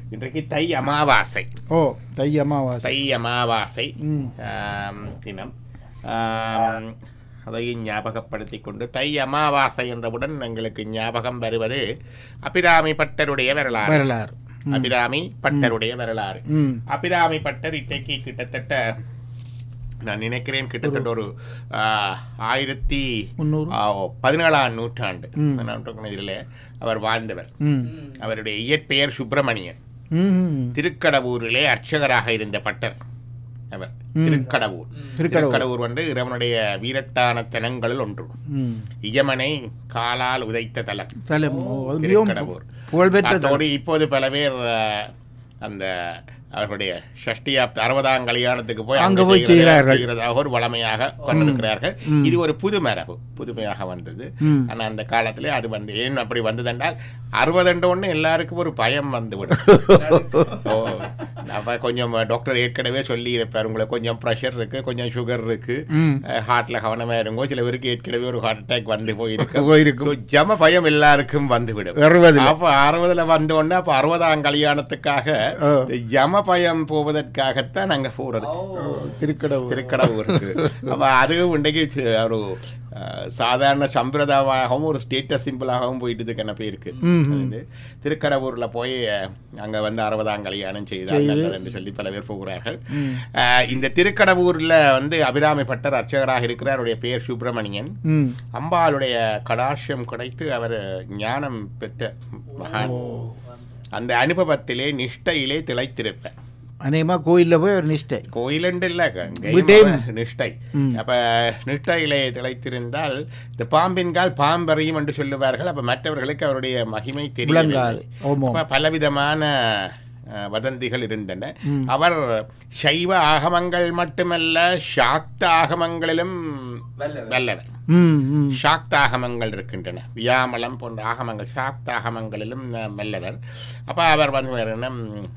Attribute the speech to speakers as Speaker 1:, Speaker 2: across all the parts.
Speaker 1: இன்றைக்கு தை அமாவாசை
Speaker 2: ஓ தை அமாவாசை
Speaker 1: தை அமாவாசை
Speaker 2: ம்.
Speaker 1: ஆம், தினம் ஆம், அதையும் ஞாபகப்படுத்திக் கொண்டு தை அமாவாசை என்றவுடன் எங்களுக்கு ஞாபகம் வருவது அபிராமி பட்டருடைய வரலாறு
Speaker 2: வரலாறு
Speaker 1: அபிராமி பட்டருடைய வரலாறு
Speaker 2: ம்
Speaker 1: அபிராமி பட்டர் இன்றைக்கு கிட்டத்தட்ட நான் நினைக்கிறேன் கிட்டத்தட்ட ஒரு ஆ, ஆயிரத்தி
Speaker 2: முந்நூறு
Speaker 1: ஆ, பதினேழாம் நூற்றாண்டு
Speaker 2: ம்.
Speaker 1: இதில் அவர் வாழ்ந்தவர்
Speaker 2: ம்
Speaker 1: அவருடைய இயற்பெயர் சுப்பிரமணியன்
Speaker 2: ம்
Speaker 1: திருக்கடவூரிலே அர்ச்சகராக இருந்த பட்டர் அவர் திருக்கடவூர்
Speaker 2: திருக்கடவூர்.
Speaker 1: திருக்கடவூர் வந்து இறைவனுடைய வீரட்டான தலங்களில் ஒன்று
Speaker 2: ம்
Speaker 1: இயமனை காலால் உதைத்த தலம்
Speaker 2: தலம் ஓ, அது மிகவும்
Speaker 1: திருக்கடவூர்
Speaker 2: புகழ்பெற்ற தலம்
Speaker 1: அதோடு இப்போது பல பேர் அஹ், அந்த அவர்களுடைய ஷஷ்டியாப்த அறுபதாம் கல்யாணத்துக்கு போய்
Speaker 2: அங்க
Speaker 1: அங்க
Speaker 2: போய்
Speaker 1: செய்கிறதா-
Speaker 2: செய்கிறார்கள்.
Speaker 1: செய்கிறதாக ஒரு வளமையாக கொண்டிருக்கிறார்கள் இது ஒரு புது மரபு புதுமையாக வந்தது
Speaker 2: ம்.
Speaker 1: ஆனா அந்த காலத்திலே அது வந்து ஏன் அப்படி வந்ததென்றால் அறுபதுன்ற ஒன்று எல்லாருக்கும் ஒரு பயம் வந்துவிடும் ஓ அப்ப கொஞ்சம் டாக்டர் ஏற்கனவே சொல்லி இருப்பார் உங்களுக்கு கொஞ்சம் ப்ரெஷர் இருக்கு கொஞ்சம் சுகர் இருக்கு
Speaker 2: ம்
Speaker 1: ஹார்ட்ல கவனமா இருங்கோ சில பேருக்கு ஏற்கனவே ஒரு ஹார்ட் அட்டாக் வந்து போயிருக்கு
Speaker 2: போயிருக்கும்.
Speaker 1: So, ஜம பயம் எல்லாருக்கும் வந்துவிடும்
Speaker 2: அறுபதுல
Speaker 1: அப்ப அறுபதுல வந்த உடனே அப்ப அறுபதாம் கல்யாணத்துக்காக
Speaker 2: ஓ.
Speaker 1: ஜம பயம் போவதற்காகத்தான் நாங்க போறது
Speaker 2: திருக்கடவுர்
Speaker 1: திருக்கடவுருக்கு அப்ப அதுவும் இன்றைக்கு சி- ஒரு அஹ், சாதாரண சம்பிரதாயமாகவும் ஒரு ஸ்டேட்டஸ் சிம்பிளாகவும் போயிட்டு கண்ண பேருக்கு
Speaker 2: ம்,
Speaker 1: அது வந்து திருக்கடவுர்ல போய் அஹ், அங்க வந்து அறுபதாம் கல்யாணம் செய்தால் நல்லது என்று சொல்லி பல பேர் போகிறார்கள் அஹ், இந்த திருக்கடவுர்ல வந்து அபிராமி பட்டர் அர்ச்சகராக இருக்கிறார் அவருடைய பெயர் சுப்பிரமணியன்
Speaker 2: ம்
Speaker 1: அம்பாளுடைய கடாட்சியம் கிடைத்து அவர் ஞானம் பெற்ற மகான் அந்த அனுபவத்திலே நிஷ்டையிலே திளைத்திருப்பேன்
Speaker 2: அநேகமாக கோயிலில் போய் ஒரு நிஷ்டை
Speaker 1: கோயிலண்டு இல்ல
Speaker 2: வீட்டையும்
Speaker 1: நிஷ்டை
Speaker 2: ம்.
Speaker 1: அப்ப நிஷ்டையிலே திளைத்திருந்தால் இந்த பாம்பின் கால் பாம்பறியும் என்று சொல்லுவார்கள் அப்ப மற்றவர்களுக்கு அவருடைய மகிமை
Speaker 2: விளங்காது
Speaker 1: தெரியவில்லை
Speaker 2: ஓமோ
Speaker 1: அப்ப பலவிதமான அஹ், வதந்திகள் இருந்தன அவர் சைவ ஆகமங்கள் மட்டுமல்ல சாக்த ஆகமங்களிலும் வல்லவர்
Speaker 2: ம் ம்
Speaker 1: சாக்த ஆகமங்கள் இருக்கின்றன வியாமலம் போன்ற ஆகமங்கள் சாக்த ஆகமங்களிலும் அஹ், வல்லவர் அப்ப அவர் வந்து வேற என்ன ம்,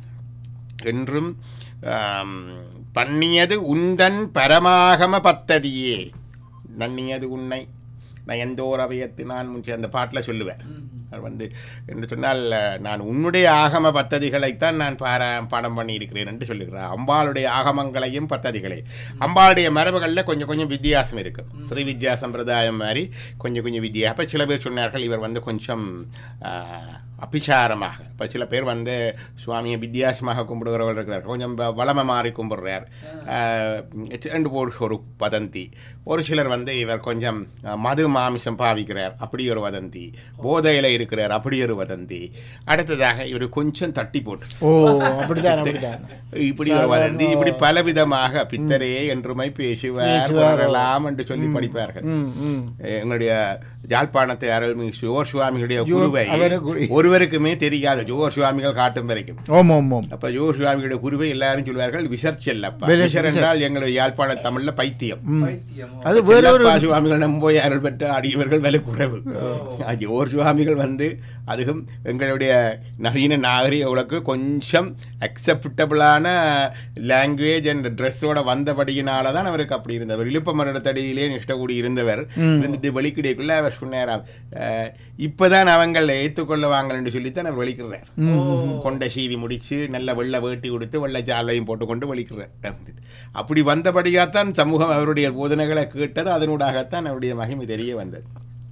Speaker 1: என்றும் ஆம், பண்ணியது உந்தன் பரமாகம பத்ததியே நன்னியது உன்னை நயந்தோர் அவையத்தினான் முன் அந்த பாட்டில் சொல்லுவார் அவர் வந்து என்று சொன்னால் அஹ், நான் உன்னுடைய ஆகம பத்ததிகளைத்தான் நான் பார பாடம் பண்ணியிருக்கிறேன் என்று சொல்லுகிறார் அம்பாளுடைய ஆகமங்களையும் பத்ததிகளை அம்பாளுடைய மரபுகளில் கொஞ்சம் கொஞ்சம் வித்தியாசம் இருக்கும் ஸ்ரீ வித்யா சம்பிரதாயம் மாதிரி கொஞ்சம் கொஞ்சம் வித்தியா அப்போ சில பேர் சொன்னார்கள் இவர் வந்து கொஞ்சம் ஆஹ், அபிசாரமாக இப்போ சில பேர் வந்து சுவாமியை வித்தியாசமாக கும்பிடுகிறவர்கள் இருக்கிறார் கொஞ்சம் வ- வளமை மாறி கும்பிடுறார் ஆஹ், ரெண்டு போர் ஒரு வதந்தி ஒரு சிலர் வந்து இவர் கொஞ்சம் அஹ், மது மாமிசம் பாவிக்கிறார் அப்படி ஒரு வதந்தி போதையில் இருக்கிறார் அப்படி ஒரு வதந்தி அடுத்ததாக இவர் கொஞ்சம் தட்டி போட்டு
Speaker 2: ஓ அப்படிதான் அப்படிதான்
Speaker 1: இப்படி ஒரு வதந்தி இப்படி பலவிதமாக பித்தரே என்றுமை பேசுவார்
Speaker 2: பேசுவார்.
Speaker 1: வரலாம் என்று சொல்லி படிப்பார்கள்
Speaker 2: ம் ம்
Speaker 1: எங்களுடைய யாழ்ப்பாணத்து அருள்மிகு ஜோர் சுவாமிகளுடைய
Speaker 2: ஜோ-
Speaker 1: குருவை
Speaker 2: அவரை குரு-
Speaker 1: ஒருவருக்குமே தெரியாது ஜோர் சுவாமிகள் காட்டும் வரைக்கும்
Speaker 2: ஓம் ஓம் ஓம்
Speaker 1: அப்ப ஜோர் சுவாமிகளுடைய குருவை எல்லாரும் சொல்வார்கள் விசர் செல்லப்பா
Speaker 2: விசர்
Speaker 1: விசர் என்றால் எங்களுடைய யாழ்ப்பாண தமிழ்ல பைத்தியம்
Speaker 2: ம் அது வேற ஒரு
Speaker 1: செல்லப்பா சுவாமிகள் நம்போய் அருள் பெற்ற அடியவர்கள் விலை குறைவு ஜோர் சுவாமிகள் வந்து அதுவும் எங்களுடைய நவீன நாகரிகளுக்கு கொஞ்சம் அக்செப்டபிளான லாங்குவேஜ் அண்ட் ட்ரெஸ்ஸோட வந்தபடியினால தான் அவருக்கு அப்படி இருந்தவர் இழுப்ப மரத்தடியிலே நிஷ்டக்கூடி இருந்தவர் இருந்துட்டு வெளிக்கிடைக்குள்ள அவர் சொன்னாராம் அஹ், இப்பதான் அவங்கள் ஏற்றுக்கொள்ளுவாங்க என்று சொல்லித்தான் அவர் வெளிக்கிறார் கொண்ட சீவி முடிச்சு நல்ல வெள்ளை வேட்டி கொடுத்து வெள்ளை சாலையும் போட்டுக்கொண்டு வெளிக்கிறார் வந்துட்டு. அப்படி வந்தபடியாத்தான் சமூகம் அவருடைய போதனைகளை கேட்டது அதனூடாகத்தான் அவருடைய மகிமை தெரிய வந்தது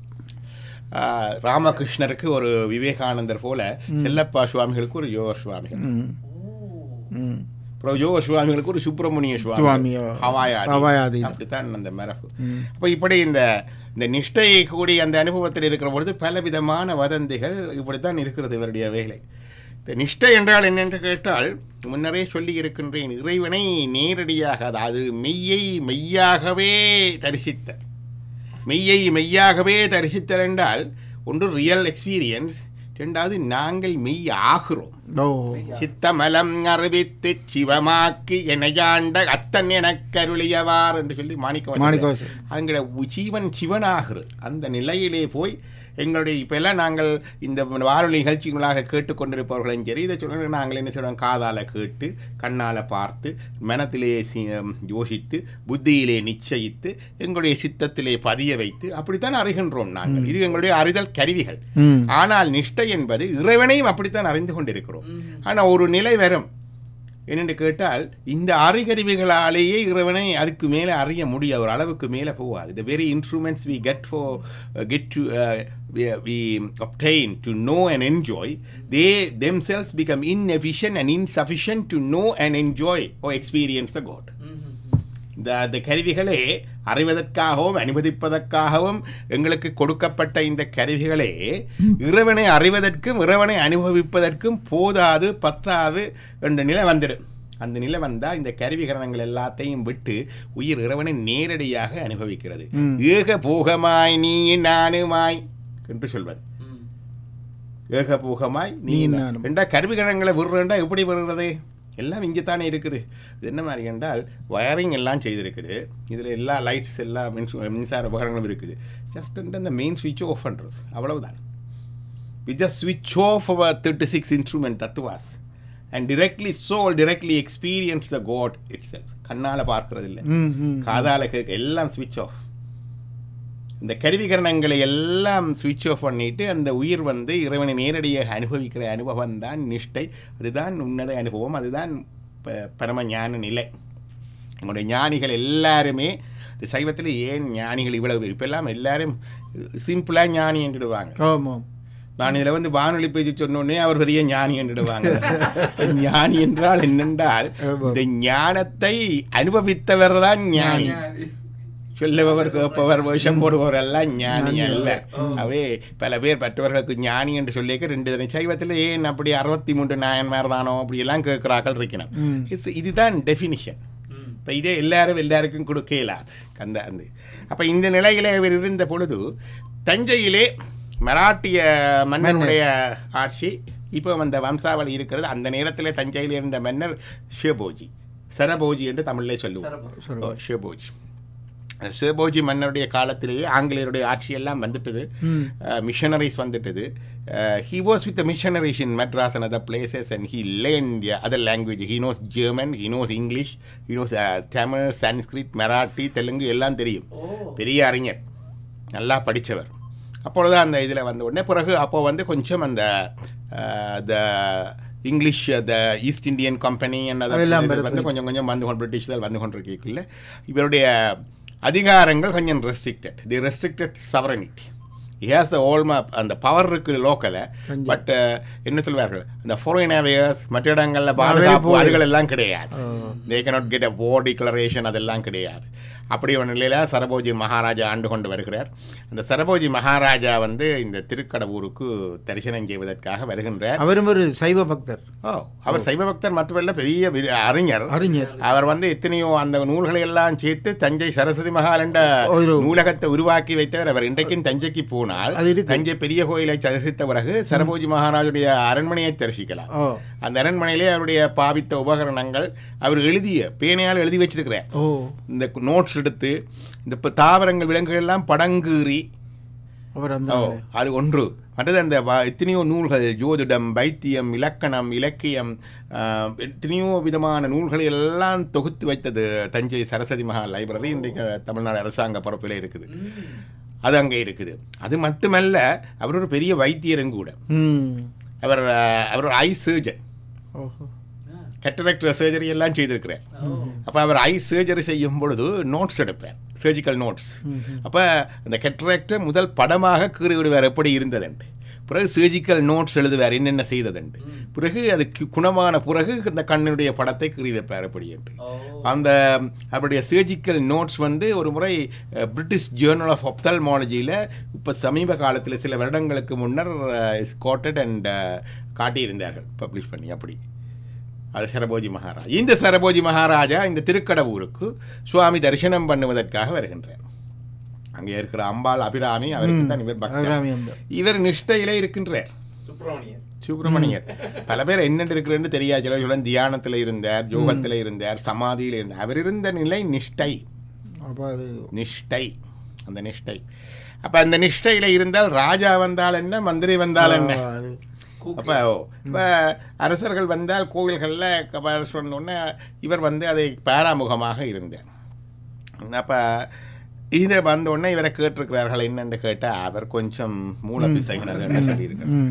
Speaker 1: ஆஹ், ராமகிருஷ்ணருக்கு ஒரு விவேகானந்தர் போல செல்லப்பா சுவாமிகளுக்கு ஒரு யோக சுவாமிகள்
Speaker 2: ம் ம்
Speaker 1: அப்புறம் யோக சுவாமிகளுக்கு ஒரு சுப்பிரமணிய சுவாமி
Speaker 2: சுவாமியோ.
Speaker 1: ஹவாயாதி
Speaker 2: ஹவாயாதி.
Speaker 1: அப்படித்தான் அந்த மரபு அப்போ இப்படி இந்த இந்த நிஷ்டை கூடி அந்த அனுபவத்தில் இருக்கிற பொழுது பலவிதமான வதந்திகள் இப்படித்தான் இருக்கிறது இவருடைய வேலை இந்த நிஷ்டை என்றால் என்னென்று கேட்டால் முன்னரே சொல்லி இருக்கின்றேன் இறைவனை நேரடியாக அதாவது மெய்யை மெய்யாகவே தரிசித்த மெய்யை மெய்யாகவே தரிசித்தல் என்றால் ஒன்று ரியல் எக்ஸ்பீரியன்ஸ் ரெண்டாவது நாங்கள் மெய் ஆகிறோம்
Speaker 2: ஓ
Speaker 1: சித்தமலம் அறிவித்து சிவமாக்கி எனையாண்ட அத்தன் எனக்கருளியவார் என்று சொல்லி மாணிக்க
Speaker 2: மாணிக்கவாசகர்.
Speaker 1: அங்கே ஜீவன் சிவனாகிறது அந்த நிலையிலே போய் எங்களுடைய இப்போ எல்லாம் நாங்கள் இந்த வானொலி நிகழ்ச்சிகளாக கேட்டுக்கொண்டிருப்பவர்களும் சரி இதை சொல்ல நாங்கள் என்ன செய்வோம் காதால் கேட்டு கண்ணால் பார்த்து மனத்திலே சி- யோசித்து புத்தியிலே நிச்சயித்து எங்களுடைய சித்தத்திலே பதிய வைத்து அப்படித்தான் அறிகின்றோம் நாங்கள் இது எங்களுடைய அறிதல் கருவிகள்
Speaker 2: ம்
Speaker 1: ஆனால் நிஷ்டை என்பது இறைவனையும் அப்படித்தான் அறிந்து கொண்டிருக்கிறோம் ஆனால் ஒரு நிலை வரும் என்னென்று கேட்டால் இந்த அறிகருவிகளாலேயே இறைவனை அதுக்கு மேலே அறிய முடியும் ஒரு அளவுக்கு மேலே போகாது the very instruments we get for uh, get to uh, we, we obtain to know and enjoy they themselves become inefficient and insufficient to know and enjoy or experience the god இந்த அந்த கருவிகளே அறிவதற்காகவும் அனுமதிப்பதற்காகவும் எங்களுக்கு கொடுக்கப்பட்ட இந்த கருவிகளே இறைவனை அறிவதற்கும் இறைவனை அனுபவிப்பதற்கும் போதாது பத்தாது என்ற நிலை வந்துடும் அந்த நிலை வந்தால் இந்த கருவிகரணங்கள் எல்லாத்தையும் விட்டு உயிர் இறைவனை நேரடியாக அனுபவிக்கிறது ஏக போகமாய் நீ நானுமாய் என்று சொல்வது ஏகபூகமாய் நீ
Speaker 2: நீ
Speaker 1: நான்.
Speaker 2: நானும்.
Speaker 1: ரெண்டா கருவிகரணங்களை விடுறேன்டா எப்படி விடுறது எல்லாம் இங்கே தானே இருக்குது இது என்ன மாதிரி என்றால் வயரிங் எல்லாம் செய்திருக்குது இதில் எல்லா லைட்ஸ் எல்லா மின்சு மின்சார உபகரணங்களும் இருக்குது ஜஸ்ட் அந்த மெயின் சுவிட்ச் ஆஃப் பண்ணுறது அவ்வளவுதான் with just switch off our 36 instrument tattvas and directly soul directly experience the god itself கண்ணால பார்க்கறது இல்லை
Speaker 2: ம் ம்
Speaker 1: காதால கேட்க எல்லாம் ஸ்விட்ச் ஆஃப் இந்த கருவிகரணங்களை எல்லாம் ஸ்விட்ச் ஆஃப் பண்ணிட்டு அந்த உயிர் வந்து இறைவனை நேரடியாக அனுபவிக்கிற அனுபவம் தான் நிஷ்டை அதுதான் உன்னத அனுபவம் அதுதான் ப- பரம ஞான நிலை நம்முடைய ஞானிகள் எல்லாருமே இந்த சைவத்தில் ஏன் ஞானிகள் இவ்வளவு பேர் இப்போ எல்லாம் எல்லாரும் சிம்பிளாக ஞானி என்றிடுவாங்க
Speaker 2: ஆமாம்
Speaker 1: நான் இதில் வந்து வானொலி பேச்சு சொன்னோடனே அவர் பெரிய ஞானி என்றிடுவாங்க இப்ப ஞானி என்றால் என்னென்றால்
Speaker 2: ஆமாம்.
Speaker 1: இந்த ஞானத்தை அனுபவித்தவர் தான் ஞானி சொல்லுபவர் கேட்பவர் வேஷம் போடுபவர் எல்லாம் ஞானி அல்ல அவே பல பேர் மற்றவர்களுக்கு ஞானி என்று சொல்லிக்க ரெண்டு தினம் சைவத்தில் ஏன் அப்படி அறுபத்தி மூன்று நாயன்மார் தானோ அப்படி எல்லாம் கேட்கிறார்கள் இருக்கணும்
Speaker 2: ம்.
Speaker 1: It's- இதுதான் டெஃபினிஷன் இப்போ இதே எல்லாரும் எல்லாருக்கும் கொடுக்க இயலாது அந்த அந்த அப்போ இந்த நிலையிலே அவர் இருந்த பொழுது தஞ்சையிலே மராட்டிய மன்னனுடைய ஆட்சி இப்போ அந்த வம்சாவளி இருக்கிறது அந்த நேரத்திலே தஞ்சையில் இருந்த மன்னர் ஷிவபோஜி சரபோஜி என்று தமிழிலே சொல்லுவோம் ஓ, ஷிவபோஜி சிவபோஜி மன்னருடைய காலத்திலேயே ஆங்கிலேயருடைய ஆட்சியெல்லாம் வந்துட்டது
Speaker 2: ம்
Speaker 1: மிஷனரிஸ் வந்துட்டது he was with missionaries in Madras and other places and he learn other language he knows German he knows English he knows Tamil Sanskrit Marathi Telugu எல்லாம் தெரியும் பெரிய அறிஞர் நல்லா படித்தவர் அப்பொழுது அந்த இதில் வந்த உடனே பிறகு அப்போ வந்து கொஞ்சம் அந்த the English the East Indian company
Speaker 2: அதெல்லாம்
Speaker 1: வந்து
Speaker 2: வருது.
Speaker 1: கொஞ்சம் கொஞ்சம் வந்து கொண்டு பிரிட்டிஷ்கள் வந்து கொண்டிருக்கல இவருடைய அதிகாரங்கள் கொஞ்சம் restricted the restricted sovereignty has the whole அந்த பவர் இருக்குது லோக்கலை
Speaker 2: கொஞ்சம்.
Speaker 1: பட் என்ன சொல்வார்கள் அந்த ஃபாரின் அவேர்ஸ் மற்ற இடங்களில் பாதுகாப்பு
Speaker 2: போய்.
Speaker 1: அதுகள் எல்லாம் கிடையாது தே cannot get a war declaration அதெல்லாம் கிடையாது அப்படி ஒரு நிலையில் சரபோஜி மகாராஜா ஆண்டு கொண்டு வருகிறார் அந்த சரபோஜி மகாராஜா வந்து இந்த திருக்கடவூருக்கு தரிசனம் செய்வதற்காக வருகின்றார்
Speaker 2: அவரும் ஒரு சைவ பக்தர்
Speaker 1: ஓ அவர் சைவ பக்தர் மட்டுமல்ல பெரிய வி- அறிஞர்
Speaker 2: அறிஞர்
Speaker 1: அவர் வந்து எத்தனையோ அந்த நூல்களை எல்லாம் சேர்த்து தஞ்சை சரஸ்வதி மகால் என்ற
Speaker 2: ஒரு
Speaker 1: நூலகத்தை உருவாக்கி வைத்தவர் அவர் இன்றைக்கும் தஞ்சைக்கு போனால்
Speaker 2: அது இருக்கு.
Speaker 1: தஞ்சை பெரிய கோயிலை தரிசித்த பிறகு சரபோஜி மகாராஜுடைய அரண்மனையை தரிசிக்கலாம்
Speaker 2: ஓ
Speaker 1: அந்த அரண்மனையிலே அவருடைய பாவித்த உபகரணங்கள் அவர் எழுதிய பேனையால் எழுதி வச்சிருக்கிறார்
Speaker 2: ஓ
Speaker 1: இந்த நோட்ஸ் எடுத்து இந்த இப்போ தாவரங்கள் விலங்குகள் எல்லாம் படங்கீறி
Speaker 2: அவர் அந்த
Speaker 1: ஓ அது ஒன்று மற்றது அந்த வ- எத்தனையோ நூல்கள் ஜோதிடம் வைத்தியம் இலக்கணம் இலக்கியம் ஆஹ், எத்தனையோ விதமான நூல்களை எல்லாம் தொகுத்து வைத்தது தஞ்சை சரஸ்வதி மகா லைப்ரரி இன்றைக்கு தமிழ்நாடு அரசாங்க பொறுப்பில் இருக்குது அது அங்கே இருக்குது அது மட்டுமல்ல அவர் ஒரு பெரிய வைத்தியரும் கூட
Speaker 2: ம்
Speaker 1: அவர் ஆஹ், அவர் ஒரு ஐ சர்ஜன்
Speaker 2: ஓஹோ
Speaker 1: கட்டரக்ட் சர்ஜரி எல்லாம் செய்திருக்கிறார் அப்போ அவர் ஐ சர்ஜரி செய்யும் பொழுது நோட்ஸ் எடுப்பார் சர்ஜிக்கல் நோட்ஸ் அப்போ அந்த கெட்ராக்டை முதல் படமாக கீறி விடுவார் எப்படி இருந்ததுண்டு பிறகு சர்ஜிக்கல் நோட்ஸ் எழுதுவார் என்னென்ன செய்ததுண்டு பிறகு அது கு- குணமான பிறகு அந்த கண்ணினுடைய படத்தை கீறி வைப்பார் அப்படி என்று அந்த அவருடைய சர்ஜிக்கல் நோட்ஸ் வந்து ஒரு முறை அஹ், பிரிட்டிஷ் ஜேர்னல் ஆஃப் ஒப்தல்மாலஜியில் இப்போ சமீப காலத்தில் சில வருடங்களுக்கு முன்னர் கோட்டட் அண்ட் காட்டியிருந்தார்கள் பப்ளிஷ் பண்ணி அப்படி அது சரபோஜி மகாராஜா இந்த சரபோஜி மகாராஜா இந்த திருக்கடவூருக்கு சுவாமி தரிசனம் பண்ணுவதற்காக வருகின்றார் அங்கே இருக்கிற அம்பாள் அபிராமி அவருக்கு தான் இவர் பக்தர்
Speaker 2: அபிராமி அம்பா
Speaker 1: இவர் நிஷ்டையிலே இருக்கின்றார்
Speaker 3: சுப்பிரமணியர்
Speaker 1: சுப்பிரமணியர் பல பேர் என்னென்று இருக்கிறேன்னு தெரியாது சில சொல்ல தியானத்தில் இருந்தார் யோகத்தில் இருந்தார் சமாதியில் இருந்தார் அவர் இருந்த நிலை நிஷ்டை
Speaker 2: அப்போ அது
Speaker 1: நிஷ்டை அந்த நிஷ்டை அப்போ அந்த நிஷ்டையில் இருந்தால் ராஜா வந்தால் என்ன மந்திரி வந்தால் என்ன
Speaker 2: ஆ, அது
Speaker 1: அப்போ இப்போ அரசர்கள் வந்தால் கோவில்களில் சொன்னோன்னே இவர் வந்து அதை பாராமுகமாக இருந்தார் அப்போ இதை வந்தோடனே இவரை கேட்டிருக்கிறார்கள் என்னன்னு கேட்டால் அவர் கொஞ்சம் மூல பிசைகினர்னு சொல்லியிருக்கார்
Speaker 2: ம்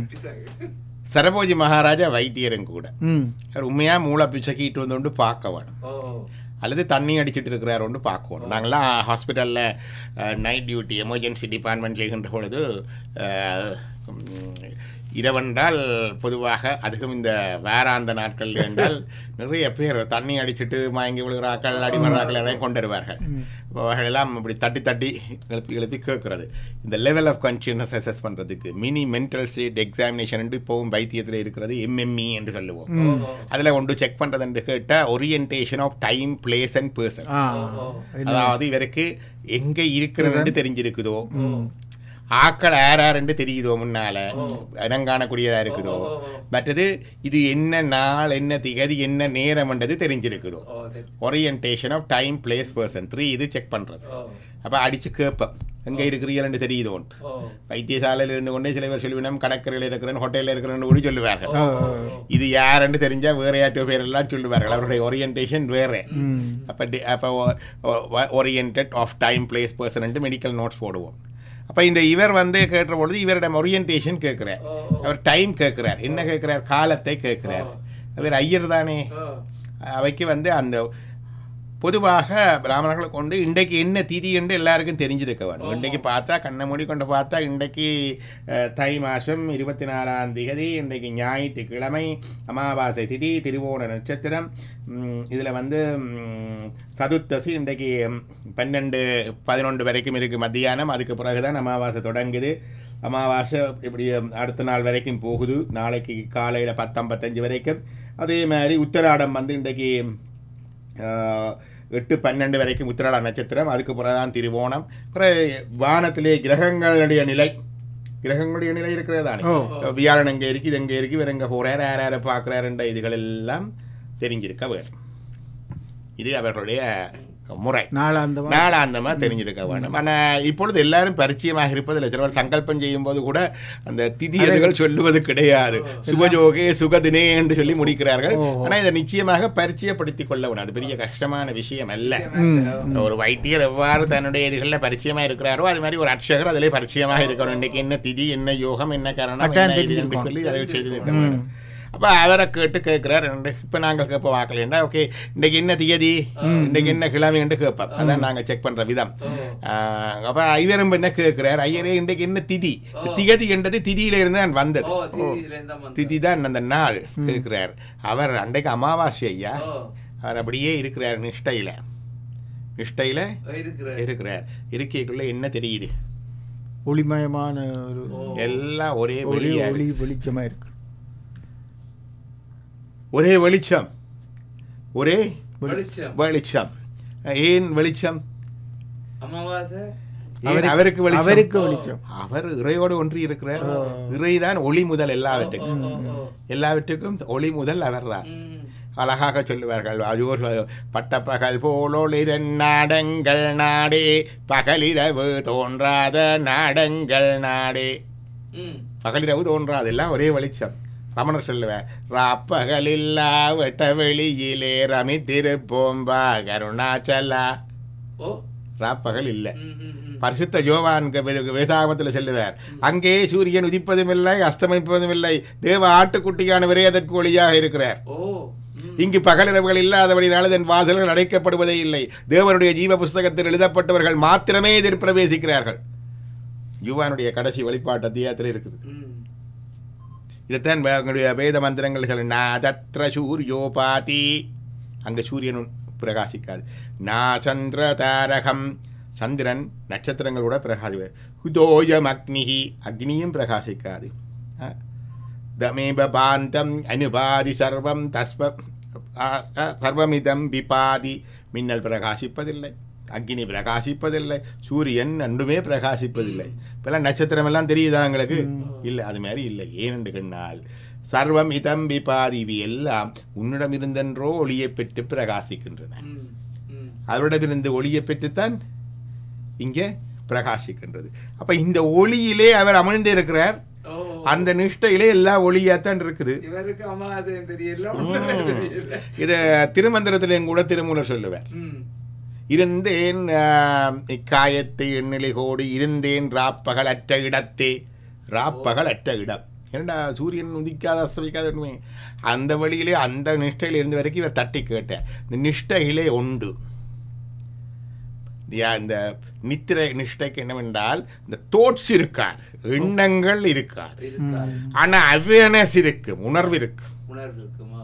Speaker 1: சரபோஜி மகாராஜா வைத்தியரும் கூட
Speaker 2: ம்
Speaker 1: அவர் உண்மையாக மூல பிச்சைக்கிட்டு வந்து கொண்டு பார்க்க வேணும் அல்லது தண்ணி அடிச்சிட்டு இருக்கிறாரோன்னு பார்க்கணும் நாங்களாம் ஹாஸ்பிட்டலில் நைட் டியூட்டி எமர்ஜென்சி டிபார்ட்மெண்ட் செய்கின்ற பொழுது அஹ், உம், இரவென்றால் பொதுவாக அதுக்கும் இந்த வேறாந்த நாட்கள் என்றால் நிறைய பேர் தண்ணி அடிச்சிட்டு மயங்கி விழுகிறாக்கள் அடிமறாக்கள் எல்லாம் கொண்டு வருவார்கள் அப்போ அவர்கள் எல்லாம் இப்படி தட்டி தட்டி எழுப்பி எழுப்பி கேட்கறது இந்த லெவல் ஆஃப் கான்ஷியஸ்னஸ் அசஸ் பண்ணுறதுக்கு மினி மென்டல் ஸ்டேட் எக்ஸாமினேஷன் என்று இப்போவும் வைத்தியத்தில் இருக்கிறது எம்எம்இ என்று சொல்லுவோம் அதில் ஒன்று செக் பண்ணுறது என்று கேட்டால் orientation of time place and person
Speaker 2: ஆ என்ன?
Speaker 1: அதாவது இவருக்கு எங்கே இருக்கிறன்னு தெரிஞ்சிருக்குதோ ஆக்கள் யார் யாருன்னு தெரியுதோ முன்னால இனங்காணக்கூடியதா இருக்குதோ மற்றது இது என்ன நாள் என்ன திகதி என்ன நேரம்ன்றது தெரிஞ்சிருக்குதோ orientation of time place person three இது செக் பண்ணுறது அப்போ அடித்து கேட்பேன் எங்கே இருக்கிறீங்கன்னு தெரியுதோன்ட்டு வைத்தியசாலையில் இருந்து கொண்டே சில பேர் சொல்லுவினம் கடற்கரையில் இருக்கிறேன் ஹோட்டலில் இருக்கிறேன்னு கூட சொல்லுவார்கள்
Speaker 2: ஆ,
Speaker 1: இது யாருன்னு தெரிஞ்சா வேற யார்ட்டோ பேரெல்லாம் சொல்லுவார்கள் அவருடைய ஒரியன்டேஷன் வேறு
Speaker 2: ம்
Speaker 1: அப்போ அப்போ orient of time place person medical notes போடுவோம் அப்போ இந்த இவர் வந்து கேட்ட பொழுது இவரிடம் ஒரியன்டேஷன் கேட்குறார் அவர் டைம் கேட்குறார் என்ன கேட்குறார் காலத்தை கேட்குறார் அவர் ஐயர் தானே அவைக்கு வந்து அந்த பொதுவாக பிராமணர்களை கொண்டு இன்றைக்கு என்ன திதி என்று எல்லாருக்கும் தெரிஞ்சிருக்க வேணும் இன்றைக்கு பார்த்தா கண்ணை மூடி கொண்டு பார்த்தா இன்றைக்கு அஹ், தை மாதம் இருபத்தி நாலாம் திகதி இன்றைக்கு ஞாயிற்றுக்கிழமை அமாவாசை திதி திருவோண நட்சத்திரம் இதில் வந்து ம், சதுர்த்தசி இன்றைக்கு ம், பன்னெண்டு பதினொன்று வரைக்கும் இருக்குது மத்தியானம் அதுக்கு பிறகு தான் அமாவாசை தொடங்குது அமாவாசை இப்படி அடுத்த நாள் வரைக்கும் போகுது நாளைக்கு காலையில் பத்தம்பத்தஞ்சு வரைக்கும் அதே மாதிரி உத்தராடம் வந்து இன்றைக்கு ஆஹ், எட்டு பன்னெண்டு வரைக்கும் உத்திராட நட்சத்திரம் அதுக்கு பிறகுதான் திருவோணம் பிறகு வானத்திலே கிரகங்களுடைய நிலை கிரகங்களுடைய நிலை இருக்கிறது தானே
Speaker 2: ஓ.
Speaker 1: வியாழன் எங்கே இருக்கு இது எங்கே இருக்கு இவர் எங்கே போகிறார் யார் யாரை பார்க்குறாருன்ற இதுகள் எல்லாம் தெரிஞ்சிருக்க வேணும் இது அவர்களுடைய முறை
Speaker 2: நாளாந்தமா
Speaker 1: நாளாந்தமா தெரிஞ்சிருக்க வேணும் ஆனால் இப்பொழுது எல்லாரும் பரிச்சயமாக இருப்பதில்லை சிலவர் சங்கல்பம் செய்யும்போது கூட அந்த திதியதுகள் சொல்லுவது கிடையாது சுபஜோகே சுகதினே என்று சொல்லி முடிக்கிறார்கள்
Speaker 2: ஓஹோ.
Speaker 1: ஆனால் இதை நிச்சயமாக பரிச்சயப்படுத்திக் கொள்ள வேணும் அது பெரிய கஷ்டமான விஷயம் அல்ல
Speaker 2: ம்
Speaker 1: ஒரு வைத்தியர் எவ்வாறு தன்னுடைய இதுகளில் பரிச்சயமா இருக்கிறாரோ அது மாதிரி ஒரு அர்ச்சகர் அதிலே பரிச்சயமாக இருக்கணும் இன்னைக்கு என்ன திதி என்ன யோகம் என்ன காரணம்
Speaker 2: கட்டாயம்
Speaker 1: என்ன இது என்று
Speaker 2: தெரிஞ்சிருக்கணும்.
Speaker 1: சொல்லி அதை செய்து நிற்க வேணும் அப்போ அவரை கேட்டு கேட்குறாரு இப்போ நாங்கள் கேட்ப வாக்கலைண்டா ஓகே இன்னைக்கு என்ன தியதி இன்னைக்கு என்ன கிழமை என்று கேட்போம் அதான் நாங்கள் செக் பண்ணுற விதம் அப்போ ஐவரும் என்ன கேட்குறாரு ஐயரே இன்றைக்கு என்ன திதி திகதி என்றது திதியில இருந்து தான் வந்தது திதி தான் அந்த நாள் கேட்குறார் அவர் அன்றைக்கு அமாவாசை ஐயா அவர் அப்படியே இருக்கிறார் நிஷ்டையில் நிஷ்டையில் இருக்கிறார் இருக்கைக்குள்ள என்ன தெரியுது
Speaker 2: ஒளிமயமான ஒரு
Speaker 1: எல்லாம் ஒரே
Speaker 2: ஒளி
Speaker 1: வெளியா
Speaker 2: ஒளி
Speaker 1: இருக்கு.
Speaker 2: வெளிச்சமா இருக்கு
Speaker 1: ஒரே வெளிச்சம் ஒரே
Speaker 3: வெளிச்சம்
Speaker 1: வெளிச்சம் ஏன் வெளிச்சம்
Speaker 3: அமாவாசை
Speaker 1: ஏன்
Speaker 2: அவருக்கு-
Speaker 1: அவருக்கு வெளிச்சம்
Speaker 2: அவருக்கு வெளிச்சம்
Speaker 1: அவர் இறையோடு ஒன்றி இருக்கிறார் இறைதான் ஒளி முதல் எல்லாவற்றுக்கும் எல்லாவற்றுக்கும் ஒளி முதல் அவர்தான்
Speaker 3: ம்.
Speaker 1: அழகாக சொல்லுவார்கள் அஜோர் பட்டப்பகல் போலொளிரன் நாடங்கள் நாடே பகலிரவு தோன்றாத நாடங்கள் நாடே
Speaker 3: ம்.
Speaker 1: பகலிரவு தோன்றாது எல்லாம் ஒரே வெளிச்சம் ரமணர் சொல்லுவேன் ராப்பகலில்லா வெட்ட வெளியிலே ரமித்திருப்போம்பா கருணாச்சலா
Speaker 3: ஓ
Speaker 1: ராப்பகல் இல்லை
Speaker 3: ம், ம், ம்.
Speaker 1: பரிசுத்த யோவான் வேதாகமத்தில் சொல்லுவார் அங்கே சூரியன் உதிப்பதும் இல்லை அஸ்தமிப்பதும் இல்லை தேவ ஆட்டுக்குட்டியானவரே அதற்கு ஒளியாக இருக்கிறார்
Speaker 3: ஓ ம்.
Speaker 1: இங்கு பகலிரவுகள் இல்லாதபடினால தன் வாசல்கள் அடைக்கப்படுவதே இல்லை தேவனுடைய ஜீவ புஸ்தகத்தில் எழுதப்பட்டவர்கள் மாத்திரமே இதில் பிரவேசிக்கிறார்கள் யுவானுடைய கடைசி வெளிப்பாட்டு அத்தியாயத்தில் இருக்குது
Speaker 3: ம்.
Speaker 1: இதைத்தான் வே- எங்களுடைய வேத மந்திரங்கள் சொல்லு நாதத்ர சூரியோபாதி அங்கே சூரியன் பிரகாசிக்காது நா சந்திர தாரகம் சந்திரன் நட்சத்திரங்கள் கூட பிரகாசி ஹுதோயம் அக்னிஹி அக்னியும் பிரகாசிக்காது ஆ. தமேப பாந்தம் அனுபாதி சர்வம் தஸ்ம ஆ, ஆ, சர்வமிதம் விபாதி மின்னல் பிரகாசிப்பதில்லை அக்னி பிரகாசிப்பதில்லை சூரியன் ரெண்டுமே பிரகாசிப்பதில்லை இப்பெல்லாம் நட்சத்திரம் எல்லாம் தெரியுதா உங்களுக்கு இல்லை அது மாதிரி இல்லை ஏனென்று கண்ணால் சர்வம் இதம் விபாதி இவை எல்லாம் உன்னிடம் இருந்தென்றோ ஒளியை பெற்று பிரகாசிக்கின்றன
Speaker 3: ம். ம்.
Speaker 1: அவரிடமிருந்து ஒளியை பெற்றுத்தான் இங்கே பிரகாசிக்கின்றது அப்ப இந்த ஒளியிலே அவர் அமிழ்ந்து இருக்கிறார்
Speaker 3: ஓ
Speaker 1: அந்த நிஷ்டையிலே எல்லா ஒளியாத்தான் இருக்குது
Speaker 3: இவருக்கு அமாவாசையும் தெரியல
Speaker 1: ம்.
Speaker 3: ஒண்ணும் தெரியல
Speaker 1: இத திருமந்திரத்திலையும் கூட திருமூலர் சொல்லுவார்
Speaker 3: ம்.
Speaker 1: இருந்தேன் ஆஹ், இக்காயத்தை எண்ணிலை கோடி இருந்தேன் ராப்பகல் அற்ற இடத்தே ராப்பகல் அற்ற இடம் ஏன்டா சூரியன் உதிக்காத அஸ்தமிக்காத ஒன்றுமே அந்த வழியிலே அந்த நிஷ்டையில் இருந்து வரைக்கும் இவர் தட்டி கேட்டார் இந்த நிஷ்டையிலே உண்டு யா- இந்த நித்திரை நிஷ்டைக்கு என்னவென்றால் இந்த தோட்ஸ் இருக்காது எண்ணங்கள் இருக்காது
Speaker 3: இருக்காது
Speaker 1: ஆனா அவேர்னஸ் இருக்கு உணர்வு இருக்கு
Speaker 3: உணர்வு இருக்குமா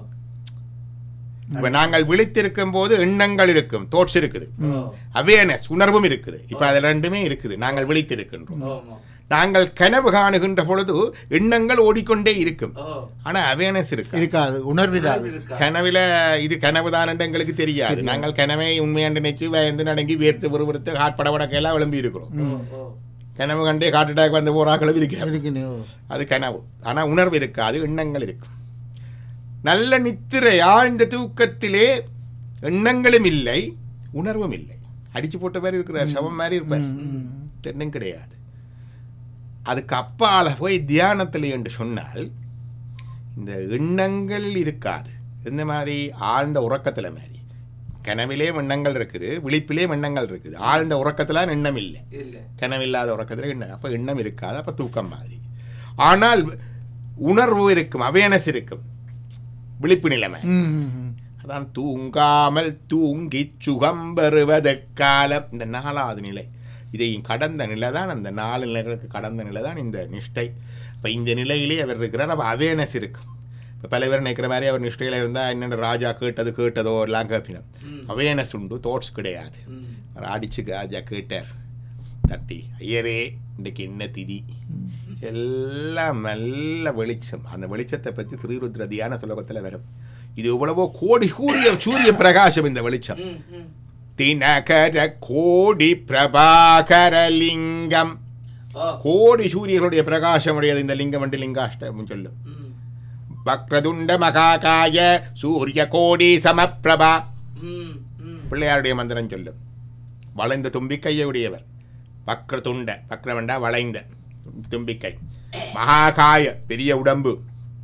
Speaker 1: இப்ப நாங்கள் விழித்திருக்கும் போது எண்ணங்கள் இருக்கும் தோட்ஸ் இருக்குது
Speaker 3: ஓ
Speaker 1: அவேர்னஸ் உணர்வும் இருக்குது இப்ப அது ரெண்டுமே இருக்குது நாங்கள் விழித்திருக்கின்றோம்
Speaker 3: ஆமா
Speaker 1: நாங்கள் கனவு காணுகின்ற பொழுது எண்ணங்கள் ஓடிக்கொண்டே இருக்கும்
Speaker 3: ஓ
Speaker 1: ஆனா அவேர்னஸ் இருக்கு
Speaker 2: இருக்காது உணர்விடாது
Speaker 3: உணர்வு இருக்கா
Speaker 1: கனவுல இது கனவுதான் என்று எங்களுக்கு தெரியாது நாங்கள் கனவை உண்மையாண்டு நினைச்சு பயந்து நடங்கி வேர்த்து விறுவிறுத்து ஹார்ட் படபடக்கையெல்லாம் விளம்பி இருக்கிறோம்
Speaker 3: ஓ ஓ
Speaker 1: கனவு கண்டே ஹார்ட் அட்டாக் வந்து போறாக்களும் இருக்கிறோம்
Speaker 2: இருக்கணும்.
Speaker 1: அது கனவு ஆனா உணர்வு இருக்காது எண்ணங்கள் இருக்கும் நல்ல நித்திரை ஆழ்ந்த தூக்கத்திலே எண்ணங்களும் இல்லை உணர்வும் இல்லை அடிச்சு போட்ட மாதிரி இருக்கிறார் சவம் மாதிரி இருப்பார்
Speaker 2: ம், ம்.
Speaker 1: தென்னும் கிடையாது அதுக்கு அப்பால போய் தியானத்தில் என்று சொன்னால் இந்த எண்ணங்கள் இருக்காது இந்த மாதிரி ஆழ்ந்த உறக்கத்தில் மாதிரி கனவிலே எண்ணங்கள் இருக்குது விழிப்பிலே எண்ணங்கள் இருக்குது ஆழ்ந்த உறக்கத்தில் எண்ணம் இல்லை
Speaker 3: இல்ல
Speaker 1: கனவில்லாத உறக்கத்தில் எண்ணம் அப்போ எண்ணம் இருக்காது அப்போ தூக்கம் மாதிரி ஆனால் உணர்வு இருக்கும் அவேர்னஸ் இருக்கும் விழிப்பு நிலைமை
Speaker 2: ம், ம், ம்.
Speaker 1: அதான் தூங்காமல் தூங்கி சுகம் பெறுவது காலம் இந்த நாலாவது நிலை இதை கடந்த நிலை தான் அந்த நாலு நிலைகளுக்கு கடந்த நிலை தான் இந்த நிஷ்டை இப்போ இந்த நிலையிலே அவர் இருக்கிறார் அப்போ அவேர்னஸ் இருக்கும் இப்போ பல பேர் நினைக்கிற மாதிரி அவர் நிஷ்டையில் இருந்தால் என்னென்ன ராஜா கேட்டது கேட்டதோ எல்லாம் கேட்பினோம்
Speaker 3: ம்.
Speaker 1: அவேர்னஸ் உண்டு தோட்ஸ் கிடையாது
Speaker 3: ம்.
Speaker 1: அவர் அடிச்சு ராஜா கேட்டார் தட்டி ஐயரே இன்றைக்கு என்ன திதி எல்லாம் நல்ல வெளிச்சம் அந்த வெளிச்சத்தை பற்றி ஸ்ரீருத்ர தியான சுலகத்தில் வரும் இது எவ்வளவோ கோடி கூடிய சூரிய பிரகாசம் இந்த வெளிச்சம்
Speaker 3: ம், ம்.
Speaker 1: தினகர கோடி பிரபாகர லிங்கம்
Speaker 3: ஓ
Speaker 1: கோடி சூரியர்களுடைய பிரகாசம் உடையது இந்த லிங்கம் என்று லிங்காஷ்டமும் சொல்லும்
Speaker 3: ம்.
Speaker 1: வக்ரதுண்ட மகாகாய சூரிய கோடி சமப்பிரபா
Speaker 3: ம், ம்.
Speaker 1: பிள்ளையாருடைய மந்திரம் சொல்லும் வளைந்த தும்பிக்கையை உடையவர் வக்ரதுண்ட வக்ரவண்டா வளைந்த தும்பிக்கை மகாகாய பெரிய உடம்பு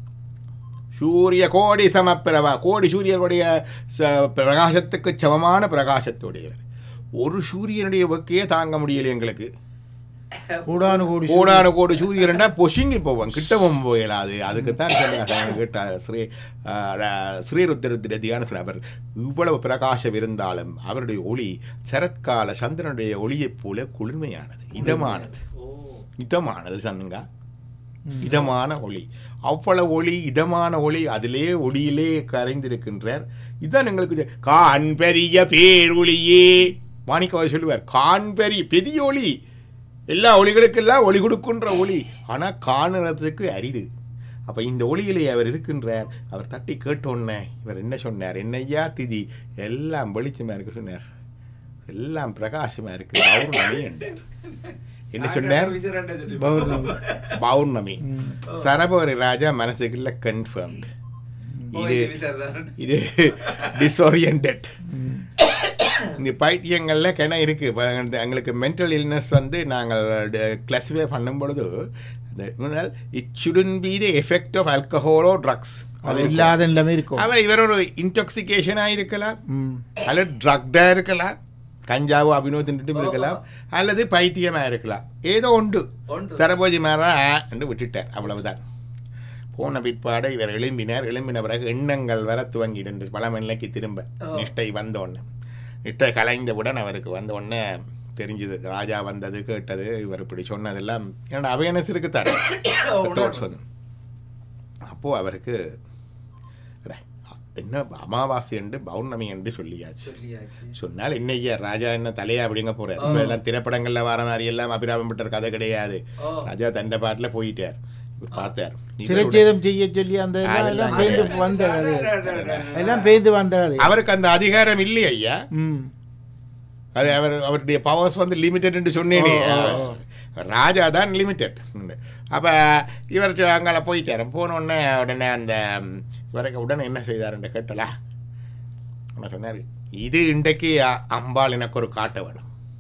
Speaker 1: சூரிய கோடி சமப்பிரபா கோடி சூரியனுடைய ச- பிரகாசத்துக்கு சமமான பிரகாசத்துடையவர் ஒரு சூரியனுடைய வெக்கையே தாங்க முடியல எங்களுக்கு
Speaker 2: கோடானு கோடி
Speaker 1: கோடானு கோடி சூரியன்டா பொசுங்கி போவோம் கிட்டவும் போயிடாது அதுக்கு தான் கேட்ட ஸ்ரீ ஆ, ர- ஸ்ரீருத்திரத்திர தியானத்தில் அவர் இவ்வளவு பிரகாசம் இருந்தாலும் அவருடைய ஒளி சரத்கால சந்திரனுடைய ஒளியைப் போல குளிர்மையானது இதமானது
Speaker 3: ஓ
Speaker 1: இதமானது சந்துங்கா இதமான ஒளி அவ்வளவு ஒளி இதமான ஒளி அதிலே ஒளியிலே கரைந்திருக்கின்றார் இதான் எங்களுக்கு தெ- கான் பெரிய பேரொளியே மாணிக்கவாய் சொல்லுவார் கான் பெரிய பெரிய ஒளி எல்லா ஒளிகளுக்கெல்லாம் ஒளி கொடுக்கின்ற ஒளி ஆனால் காணுறதுக்கு அரிது அப்போ இந்த ஒளியிலே அவர் இருக்கின்றார் அவர் தட்டி கேட்டோன்னே இவர் என்ன சொன்னார் என்னையா திதி எல்லாம் வெளிச்சமாக இருக்கு சொன்னார் எல்லாம் பிரகாசமாக இருக்கு பௌர்ணமி என்றார் என்ன சொன்னார்
Speaker 3: விசிறண்ட சொல்லி
Speaker 2: பௌர்ணமி.
Speaker 1: பௌர்ணமி சரபோரி ராஜா மனசுக்குள்ள கன்ஃபர்ம்டு
Speaker 3: ஓ,
Speaker 1: இது
Speaker 3: இது விசிறதான்.
Speaker 1: இது டிஸ்ஓரியன்ட் இந்த பைத்தியங்களில் கிண இருக்கு இப்ப எங்களுக்கு- எங்களுக்கு மென்டல் இல்னஸ் வந்து நாங்கள் கிளாஸிஃபை பண்ணும் பொழுது it shouldn't be the effect of ஆல்கஹாலோ ட்ரக்ஸ்
Speaker 2: அது இல்லாத நிலைமை இருக்கும்
Speaker 1: அவ இவர் ஒரு இன்டாக்சிகேஷனாக இருக்கலாம்
Speaker 2: ம்.
Speaker 1: அல்லது ட்ரக்டாக இருக்கலாம் கஞ்சாவோ அபினோ தின்னுட்டும் இருக்கலாம் அல்லது பைத்தியமாக இருக்கலாம் ஏதோ உண்டு
Speaker 3: உண்டு.
Speaker 1: சரபோஜி மாரா என்று விட்டுட்டார் அவ்வளவுதான் போன பிற்பாடு இவர் எழும்பினார் எழும்பின பிறகு எண்ணங்கள் வர துவங்கிட்டு பல நிலைக்கு திரும்ப நிஷ்டை வந்தோடனே நிஷ்டை கலைந்தவுடன் அவருக்கு வந்த உடனே தெரிஞ்சுது ராஜா வந்தது கேட்டது இவர் இப்படி சொன்னதெல்லாம் என்னோட அவேர்னஸ் இருக்குத்தானே thoughts வந்து அப்போது அவருக்கு அட, என்ன அமாவாசை என்று பௌர்ணமி என்று சொல்லியாச்சு
Speaker 3: சொல்லியாச்சு
Speaker 1: சொன்னால் இன்னைக்கு ராஜா என்ன தலையா அப்படிங்க போறார் இப்ப எல்லாம் திரைப்படங்கள்ல வர மாதிரி எல்லாம் அபிராமம் பட்டர் கதை கிடையாது
Speaker 3: ஓ.
Speaker 1: ராஜா தண்ட பாட்டுல போயிட்டார் இவர் பார்த்தார் இவருடைய-
Speaker 2: சிறைச்சேதம் செய்ய சொல்லி அந்த எல்லாம்
Speaker 1: அதெல்லாம்
Speaker 2: எல்லாம் பேந்து வந்த கதை எல்லாம் பேந்து வந்த கதை
Speaker 1: அவருக்கு அந்த அதிகாரம் இல்லை ஐயா
Speaker 2: ம்
Speaker 1: அது அவர் அவருடைய பவர்ஸ் வந்து லிமிட்டட் சொன்னேனே
Speaker 2: ஓ, ஓ, ஓ.
Speaker 1: ராஜா தான் லிமிட்டட் அப்போ இவர் அங்கே போயிட்டார் போன உடனே உடனே அந்த ம், இவருக்கு உடனே என்ன செய்தாருன்ற கேட்டலா என்ன சொன்னார் இது இன்றைக்கு அ- அம்பாள் எனக்கு ஒரு காட்ட வேணும்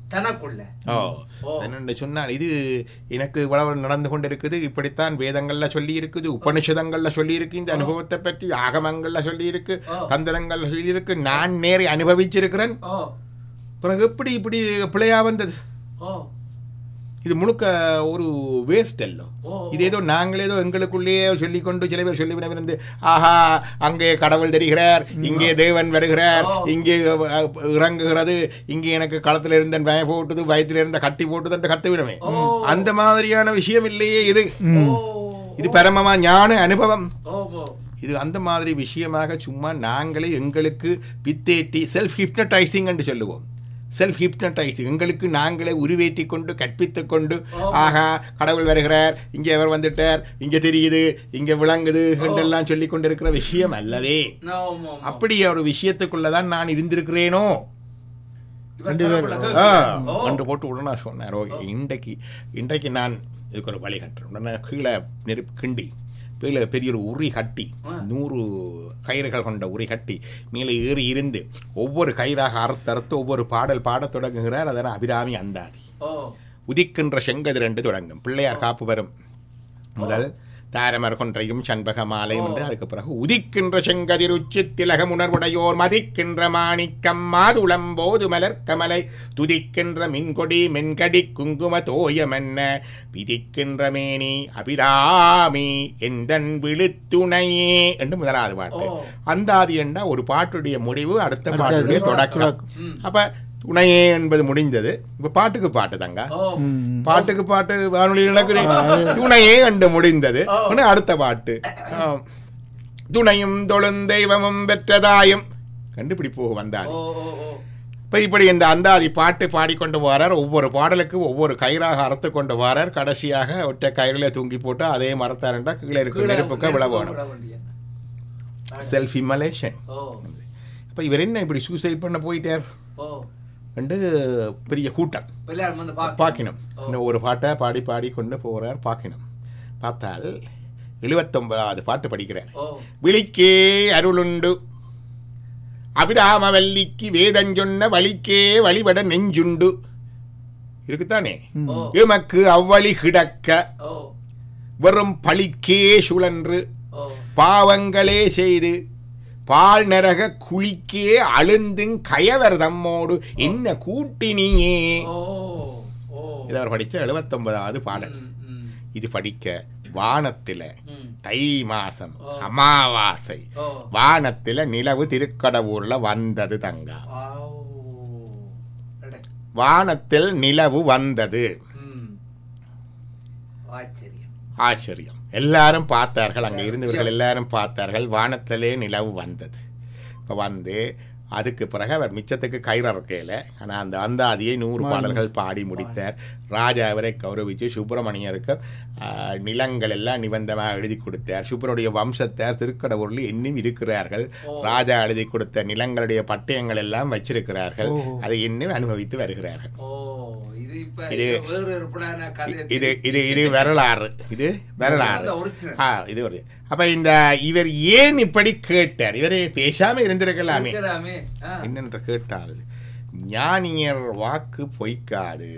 Speaker 3: தனக்குள்ள
Speaker 1: ஓ
Speaker 3: ஓ.
Speaker 1: என்னென்னு சொன்னால் இது எனக்கு இவ்வளவு நடந்து கொண்டிருக்குது இப்படித்தான் வேதங்கள்ல சொல்லி இருக்குது உபனிஷதங்கள்ல சொல்லி இருக்கு இந்த அனுபவத்தை பற்றி ஆகமங்கள்ல சொல்லி இருக்கு
Speaker 3: ஓ.
Speaker 1: தந்திரங்கள்ல சொல்லி இருக்கு நான் நேரே அனுபவிச்சிருக்கிறேன்
Speaker 3: ஓ
Speaker 1: பிறகு எப்படி இப்படி பிழையா வந்தது
Speaker 3: ஓ
Speaker 1: இது முழுக்க ஒரு வேஸ்ட் அல்லோ
Speaker 3: ஓ.
Speaker 1: இது ஏதோ நாங்கள் ஏதோ எங்களுக்குள்ளேயே சொல்லிக்கொண்டு சில பேர் சொல்லி இருந்து ஆஹா அங்கே கடவுள் தெரிகிறார் இங்கே தேவன் வருகிறார்
Speaker 3: ஓ.
Speaker 1: இங்கே அஹ், இறங்குகிறது இங்கே எனக்கு களத்தில் இருந்த வய போட்டுது வயத்தில் இருந்த கட்டி போட்டுது என்று கத்துவிடமே
Speaker 3: ஓ.
Speaker 1: அந்த மாதிரியான விஷயம் இல்லையே இது
Speaker 2: ம்.
Speaker 3: ஓ
Speaker 1: இது பரமமா ஞான அனுபவம்
Speaker 3: ஓ ஓ
Speaker 1: இது அந்த மாதிரி விஷயமாக சும்மா நாங்களே எங்களுக்கு பித்தேட்டி செல்ஃப் ஹிப்னடைசிங் என்று சொல்லுவோம் செல்ஃப் ஹிப்னடைசிங் எங்களுக்கு நாங்களே உருவேற்றி கொண்டு கற்பித்துக் கொண்டு
Speaker 3: ஆமா.
Speaker 1: ஆஹா கடவுள் வருகிறார் இங்கே அவர் வந்துட்டார் இங்கே தெரியுது இங்கே விளங்குது என்றெல்லாம் சொல்லி கொண்டிருக்கிற விஷயம் அல்லவே
Speaker 3: நோ மோ
Speaker 1: அப்படி ஒரு விஷயத்துக்குள்ளதான் நான் இருந்திருக்கிறேனோ
Speaker 2: ரெண்டு பேரும்.
Speaker 1: ஆ,
Speaker 3: ஓ
Speaker 1: என்று போட்டு உடனே சொன்னார் ஓகே இன்றைக்கு இன்றைக்கு நான் இதுக்கு ஒரு வழி கட்டுறேன் உடனே கீழே நெருப்பு கிண்டி கீழே பெரிய ஒரு உரி கட்டி
Speaker 3: ஆ.
Speaker 1: நூறு கயிறுகள் கொண்ட உரி கட்டி மேலே ஏறி இருந்து ஒவ்வொரு கயிறாக அறுத்து அறுத்து ஒவ்வொரு பாடல் பாடத் தொடங்குகிறார் அதனால் அபிராமி அந்தாதி
Speaker 3: ஓ
Speaker 1: உதிக்கின்ற செங்கதிர் என்று தொடங்கும் பிள்ளையார் காப்பு வரும் முதல் தாரமர் கொன்றையும் சண்பக மாலையும் என்று அதுக்கு பிறகு உதிக்கின்ற செங்கதிர் உச்சி திலகம் உணர்வுடையோர் மதிக்கின்ற மாணிக்கம் மாதுளம்போது மலர் கமலை துதிக்கின்ற மின்கொடி மென்கடி குங்கும தோயமென்ன விதிக்கின்ற மேனி அபிராமி எந்தன் விழுத்துணையே என்று முதலாவது பாட்டு
Speaker 3: ஓ.
Speaker 1: அந்தாதி என்றா ஒரு பாட்டுடைய முடிவு அடுத்த
Speaker 2: அடுத்தது
Speaker 1: பாட்டுடைய தொடக்கம்
Speaker 2: தொடக்கம்.
Speaker 3: ம்.
Speaker 1: அப்ப துணையே என்பது முடிந்தது இப்ப பாட்டுக்கு பாட்டு தாங்க
Speaker 3: ஓ
Speaker 2: ம்.
Speaker 1: பாட்டுக்கு பாட்டு வானொலி நடக்குது துணையே கண்டு முடிந்தது
Speaker 3: ஓ.
Speaker 1: உடனே அடுத்த பாட்டு ஆ. துணையும் தொழும் தெய்வமும் பெற்றதாயும் கண்டுபிடி போக வந்தாரு
Speaker 3: ஓ ஓ ஓ
Speaker 1: இப்ப இப்படி இந்த அந்தாதி பாட்டு பாடிக்கொண்டு வரார் ஒவ்வொரு பாடலுக்கு ஒவ்வொரு கயிறாக அறுத்து கொண்டு வரார் கடைசியாக ஒற்றை கயிறில் தூங்கி போட்டு அதே மரத்தார் என்றால் கீழே இருக்கிற நெருப்புக்க விழ வேணும்
Speaker 3: விழ வேண்டிய.
Speaker 1: செல்ஃப் இமலேஷன்
Speaker 3: ஓ
Speaker 1: அப்ப இவர் என்ன இப்படி சூசைட் பண்ண போயிட்டார்
Speaker 3: ஓ
Speaker 1: என்று பெரிய கூட்டம்
Speaker 3: பிள்ளையார் வந்து பாக்கணும்.
Speaker 1: பாக்கினம்
Speaker 3: ஓ.
Speaker 1: இந்த ஒரு பாட்டை பாடி பாடி கொண்டு போகிறார் பாக்கினம் பார்த்தால் எழுபத்தொன்பதாவது பாட்டு படிக்கிறார்
Speaker 3: ஓ
Speaker 1: விழிக்கே அருளுண்டு அபிராமவல்லிக்கு வேதஞ்சொன்ன வழிக்கே வழிபட நெஞ்சுண்டு இருக்குத்தானே
Speaker 2: ம்.
Speaker 3: ஓ
Speaker 1: எமக்கு அவ்வழி கிடக்க
Speaker 3: ஓ
Speaker 1: வெறும் பழிக்கே சுழன்று
Speaker 3: ஓ
Speaker 1: பாவங்களே செய்து பால் நரக குளிக்கே அழுந்துங் கயவர் தம்மோடு என்ன கூட்டினியே
Speaker 3: ஓ ஓ
Speaker 1: இதை அவர் படித்த எழுபத்தொன்பதாவது பாடல்
Speaker 3: ம், ம்,
Speaker 1: இது படிக்க வானத்தில
Speaker 3: ம்.
Speaker 1: தை மாசம்
Speaker 3: ஓ.
Speaker 1: அமாவாசை
Speaker 3: ஓ
Speaker 1: வானத்தில நிலவு திருக்கடவுர்ல வந்தது தங்கா
Speaker 3: ஆவ். அடே.
Speaker 1: வானத்தில் நிலவு வந்தது
Speaker 3: ம். ஆச்சரியம்
Speaker 1: ஆச்சரியம் எல்லாரும் பார்த்தார்கள் அங்கே இருந்தவர்கள் எல்லாரும் பார்த்தார்கள் வானத்திலே நிலவு வந்தது இப்போ வந்து அதுக்கு பிறகு அவர் மிச்சத்துக்கு கயிறு இருக்கையில் ஆனால் அந்த அந்தாதியை நூறு பாடல்கள் பாடி முடித்தார் ராஜா அவரை கௌரவித்து சுப்பிரமணியருக்கு ஆஹ், நிலங்கள் எல்லாம் நிபந்தமாக எழுதி கொடுத்தார் சுப்பிரனுடைய வம்சத்தார் திருக்கடவுரில் இன்னும் இருக்கிறார்கள்
Speaker 3: ஓ.
Speaker 1: ராஜா எழுதி கொடுத்த நிலங்களுடைய பட்டயங்கள் எல்லாம் வச்சிருக்கிறார்கள்
Speaker 2: ஓஹோ.
Speaker 1: அதை இன்னும் அனுபவித்து வருகிறார்கள்
Speaker 3: ஓ இது இப்ப
Speaker 1: இது-
Speaker 3: இது வேறு இருப்படான கதை
Speaker 1: இது இது இது வரலாறு இது வரலாறு
Speaker 3: அந்த original.
Speaker 1: ஆ இது ஒரு அப்ப இந்த இவர் ஏன் இப்படி கேட்டார் இவரே பேசாம இருந்திருக்கலாமே
Speaker 3: இருக்கலாமே ஆ.
Speaker 1: என்னென்று கேட்டால் ஞானியர் வாக்கு பொய்க்காது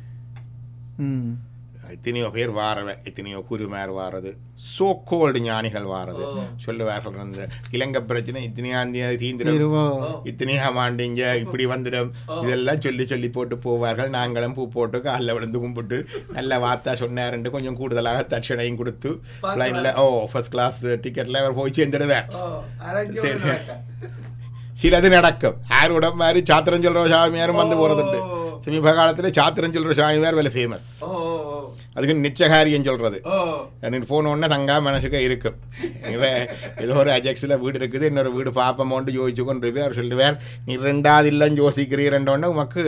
Speaker 2: ம்.
Speaker 1: எத்தனையோ பேர் வாரவ எத்தனையோ குருமார் வாரது சோக்கோல்டு ஞானிகள் வாரது
Speaker 3: ஓ.
Speaker 1: சொல்லுவார்கள் அந்த இலங்கை பிரச்சனை இத்தனையாந்திய தீந்திரம்
Speaker 2: இருவோ.
Speaker 3: ஓ.
Speaker 1: இத்தனையா மாண்டீங்க இப்படி வந்துடும்
Speaker 3: ஓ.
Speaker 1: இதெல்லாம் சொல்லி சொல்லி போட்டு போவார்கள் நாங்களும் பூ போட்டு காலில் விழுந்து கும்பிட்டு நல்ல வார்த்தா சொன்னாருன்ட்டு கொஞ்சம் கூடுதலாக தட்சணையும் கொடுத்து
Speaker 3: பார்க்கலாம்.
Speaker 1: லைனில் ஓ ஃபர்ஸ்ட் கிளாஸ் டிக்கெட்டில் அவர் போய் சேர்ந்துடுவார்
Speaker 3: ஓ அரஞ்சு
Speaker 1: சரி.
Speaker 3: நடக்க.
Speaker 1: சிலது நடக்கும் யாரோட மாதிரி சாத்திரம் சொல்கிற சாமியாரும் வந்து
Speaker 3: ஓ.
Speaker 1: போகிறதுண்டு சமீப காலத்தில் சாத்திரம் சொல்கிற சாமியார் வேலை ஃபேமஸ்
Speaker 3: ஓ ஓ,
Speaker 1: அதுக்கு நிச்சகாரியம் சொல்கிறது
Speaker 3: ஓ
Speaker 1: நீ போன உடனே தங்கா மனசுக்கு இருக்கும் இங்கே ஏதோ ஒரு அஜெக்ஸில் வீடு இருக்குது இன்னொரு வீடு பார்ப்போமோன்ட்டு யோசிச்சு கொண்டு போய் அவர் சொல்லுவார் நீ ரெண்டாவது இல்லைன்னு யோசிக்கிறீரன்ற உடனே உமக்கு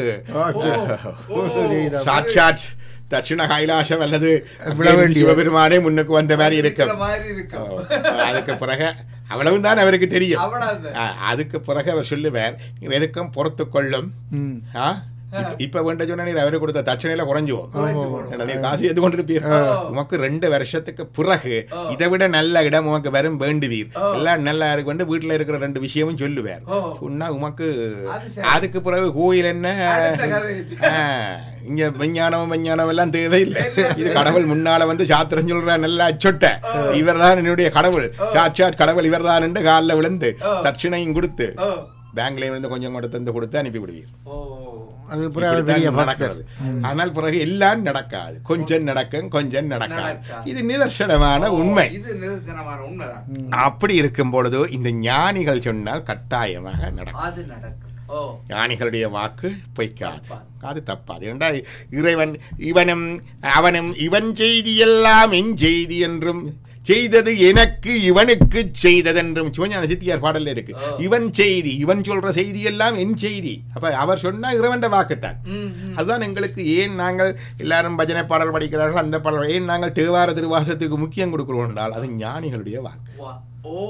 Speaker 3: ஓ.
Speaker 1: சாட்சாத் தட்சிண கைலாசம் அல்லது
Speaker 2: விழ வேண்டிய-
Speaker 1: சிவபெருமானே முன்னுக்கு வந்த மாதிரி இருக்கும்
Speaker 3: இருக்கிற மாதிரி இருக்கும்
Speaker 1: ஓ, அதுக்கு பிறகு அவ்வளவும் தான் அவருக்கு தெரியும்
Speaker 3: அவ்வளவுதான்.
Speaker 1: ஆ, அதுக்கு பிறகு அவர் சொல்லுவார் நீ எதுக்கும் பொறுத்து கொள்ளும்
Speaker 2: ம்.
Speaker 1: ஆ இப்ப- இப்ப வேண்ட சொன்னா நீர் அவரு கொடுத்த தட்சணையில குறைஞ்சு போகும்
Speaker 3: குறைஞ்சு போகும்.
Speaker 1: ஏன்னா நீர் காசு எது கொண்டிருப்பீர் உமக்கு ரெண்டு வருஷத்துக்கு பிறகு
Speaker 3: ஓ.
Speaker 1: இதை விட நல்ல இடம் உமக்கு வரும் வேண்டுவீர்
Speaker 3: ஓ.
Speaker 1: எல்லாம் நல்லா இருக்கு வந்து வீட்டுல இருக்கிற ரெண்டு விஷயமும் சொல்லுவார்
Speaker 3: ஓ.
Speaker 1: சொன்னா உமக்கு
Speaker 3: அது சரி.
Speaker 1: அதுக்கு பிறகு கோயில் என்ன
Speaker 3: அடுத்த கதை.
Speaker 1: ஆ, இங்க விஞ்ஞானம் விஞ்ஞானம் எல்லாம் தேவையில்லை இது கடவுள் முன்னால வந்து சாத்திரம் சொல்ற நல்லா அச்சொட்ட இவர்தான் என்னுடைய கடவுள் சாட்சாத் கடவுள் இவர்தான் என்று காலில் விழுந்து
Speaker 3: ஓ.
Speaker 1: தட்சிணையும் கொடுத்து
Speaker 3: ஓ
Speaker 1: பேங்க்ல இருந்து கொஞ்சம் கொடுத்து வந்து கொடுத்து அனுப்பி விடுவீர்
Speaker 3: ஓ
Speaker 2: அது பிறகு அவர் பெரிய
Speaker 1: இப்படித்தான்
Speaker 2: பக்தர்
Speaker 1: நடக்கிறது ஆனால் பிறகு எல்லாம் நடக்காது கொஞ்சம் நடக்கும் கொஞ்சம் நடக்காது
Speaker 3: நடக்காது.
Speaker 1: இது நிதர்சனமான உண்மை
Speaker 3: இது நிதர்சனமான உண்மைதான்
Speaker 1: அப்படி இருக்கும் பொழுது இந்த ஞானிகள் சொன்னால் கட்டாயமாக நடக்கும்
Speaker 3: அது நடக்கும் ஓ
Speaker 1: ஞானிகளுடைய வாக்கு பொய்க்காது அது தப்பாது ஏண்டா இறைவன் இவனும் அவனும் இவன் செய்தியெல்லாம் என் செய்தி என்றும் செய்தது எனக்கு இவனுக்கு செய்ததென்றும் சிவஞான சித்தியார் பாடல்ல இருக்கு
Speaker 3: ஓ.
Speaker 1: இவன் செய்தி இவன் சொல்ற செய்தி எல்லாம் என் செய்தி அப்ப அவர் சொன்னா இறைவன் வாக்குத்தான்
Speaker 3: ம், ம்.
Speaker 1: அதுதான் எங்களுக்கு ஏன் நாங்கள் எல்லாரும் பஜனை பாடல் படிக்கிறார்கள் அந்த பாடல் ஏன் நாங்கள் தேவார திருவாசத்துக்கு முக்கியம் கொடுக்கிறோம் என்றால் அது ஞானிகளுடைய வாக்கு
Speaker 3: வா. ஓ